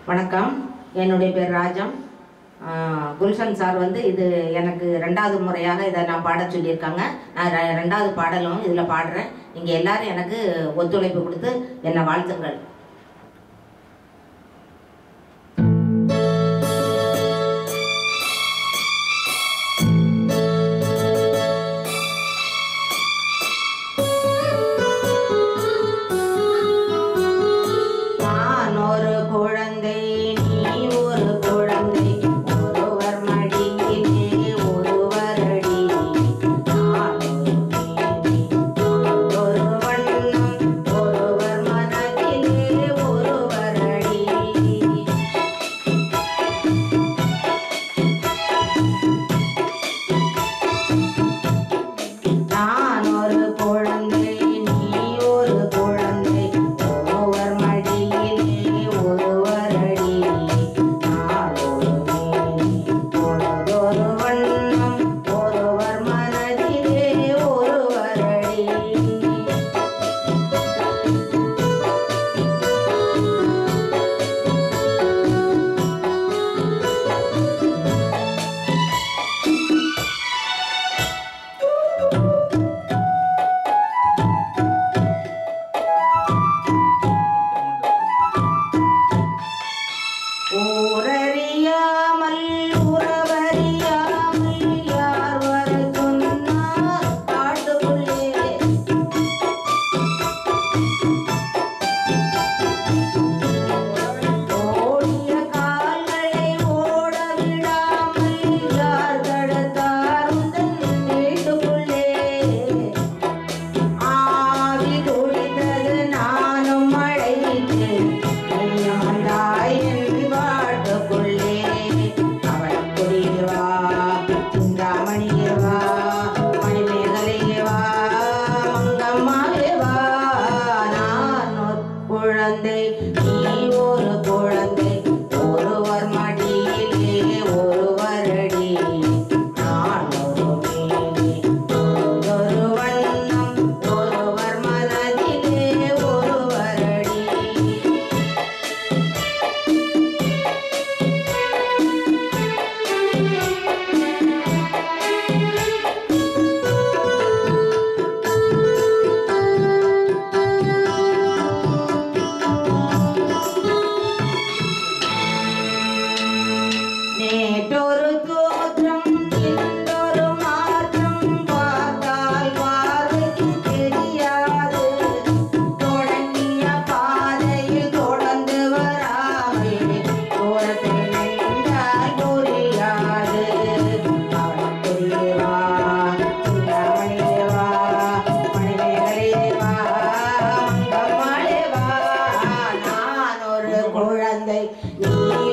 வணக்கம் என்னுடைய பேர் ராஜம் ஆஹ் குல்ஷன் சார் வந்து இது எனக்கு ரெண்டாவது முறையாக இதை நான் பாட சொல்லியிருக்காங்க நான் ரெ- ரெண்டாவது பாடலும் இதில் பாடுறேன் நீங்கள் எல்லாரும் எனக்கு ஒத்துழைப்பு கொடுத்து என்னை வாழ்த்துங்கள் நான் ஒரு குழந்தை நீ ஒரு குழந்தை ஒருவர் மடியிலே ஒருவர் அடி நான் ஒரு மேனி, ஒரு வண்ணம் ஒருவர் மனதிலே ஒருவர் அடி நான் ஒரு குழந்தை நீ ஒரு குழந்தை ஒருவர் மடியிலே ஒருவர் அடி நான் ஒரு மேனி பொழுதொரு வண்ணம் ஒருவர் மனதிலே ஒருவர் அடி ஊரறியாமல் உறவறியாமல் யார் வர சொன்னார் காட்டுக்குள்ளே ஓடிய கால்களை ஓட விடாமல் யார் தடுத்தார் உந்தன் வீட்டுக்குள்ளே ஆவி துளித்தது நானும் அழைத்தேன் நீயும் வந்தாய் என் பாட்டுக்குள்ளே அவளக்குடியே வா சிந்தாமணியே வா மணிமேகலையே வா மங்கம்மாவே வா நான் ஒரு குழந்தை நீ ஒரு குழந்தை ஒருவர் மடியிலே ஒருவர் அடி நான் ஒரு மேனி ஒரு வண்ணம் ஒருவர் மனதிலே ஒருவர் அடி நேற்றொரு தோற்றம் இன்றொரு மாற்றம் பார்த்தால் பார்வைக்கு தெரியாது தொடங்கிய பாதையில் தொடர்ந்து வராமல் தூரத்தில் நின்றால் புரியாது அவனுக்குள்ளே வா சிந்தாமணியே வா மணிமேகலையே வா மங்கம்மாளே வா நான் ஒரு குழந்தை நீ